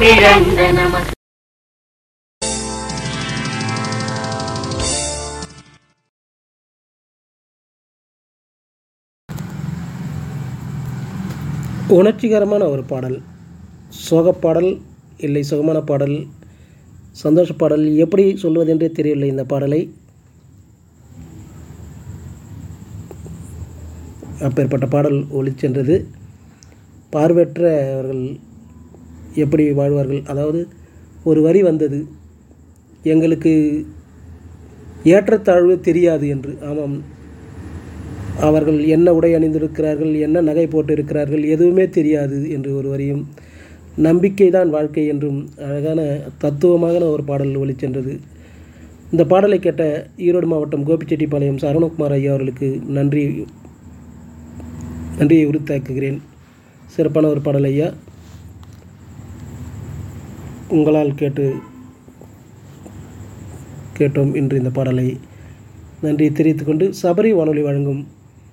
பிறந்த நமக்கு உணர்ச்சிகரமான ஒரு பாடல் சோகப்பாடல் இல்லை சுகமான பாடல் சந்தோஷ பாடல் எப்படி சொல்வதென்றே தெரியவில்லை இந்த பாடலை அப்பேற்பட்ட பாடல் ஒளிச்சென்றது பார்வையற்றவர்கள் எப்படி வாழ்வார்கள் அதாவது ஒரு வரி வந்தது எங்களுக்கு ஏற்றத்தாழ்வு தெரியாது என்று ஆமாம் அவர்கள் என்ன உடை அணிந்திருக்கிறார்கள் என்ன நகை போட்டிருக்கிறார்கள் எதுவுமே தெரியாது என்று ஒரு வரியும் நம்பிக்கை தான் வாழ்க்கை என்றும் அழகான தத்துவமான ஒரு பாடல் ஒளிச்சென்றது இந்த பாடலை கேட்ட ஈரோடு மாவட்டம் கோபிச்செட்டிப்பாளையம் சரவணகுமார் ஐயா அவர்களுக்கு நன்றி நன்றியை உரித்தாக்குகிறேன் சிறப்பான ஒரு பாடல் ஐயா உங்களால் கேட்டு கேட்டோம் இன்று இந்த பாடலை நன்றி தெரிவித்துக்கொண்டு சபரி வானொலி வழங்கும்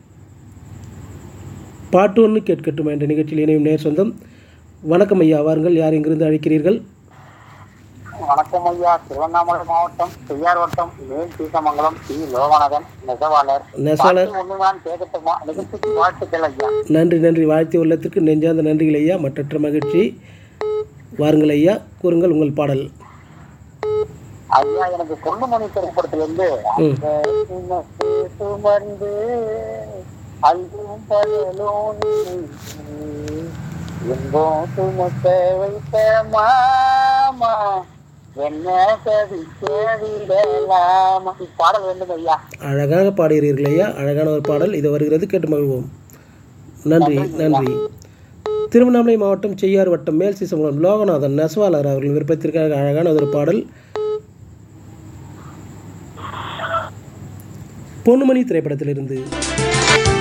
பாட்டு ஒன்று கேட்கட்டுமா என்ற நிகழ்ச்சியில் இணையும் நேர் சொந்தம் வணக்கம் ஐயா வாருங்கள் யார் இங்கிருந்து அழைக்கிறீர்கள் வணக்கம் ஐயா திருவண்ணாமலை மாவட்டம் செய்யார் வட்டம் மேல் சீசமங்கலம் சி லோகநாதன் நெசவாளர் நெசவாளர் ஒண்ணுதான் கேட்கட்டுமா நிகழ்ச்சிக்கு வாழ்த்துக்கள் ஐயா நன்றி நன்றி வாழ்த்தி உள்ளத்திற்கு நெஞ்சார்ந்த நன்றிகள் ஐயா மற்றற்ற மகிழ்ச்சி வாருங்கள் ஐயா கூறுங்கள் உங்கள் பாடல் ஐயா எனக்கு பொண்ணுமணி திரைப்படத்திலிருந்து ம். அந்த சுமக்கு சுமந்து அல்லும் பகலும் எங்கும் சுமக்க வைத்த மாமா என்ன கவிக்க விடலாமா இப்பாடல் வேண்டும் ஐயா அழகாக பாடுகிறீர்கள் ஐயா அழகான ஒரு பாடல் இது வருகிறது கேட்டு மகிழ்வோம் நன்றி நன்றி திருவண்ணாமலை மாவட்டம் செய்யார் வட்டம் மேல் சீசமங்கலம் லோகநாதன் நெசவாளர் அவர்கள் விருப்பத்திற்காக அழகான ஒரு பாடல் பொன்னுமணி திரைப்படத்திலிருந்து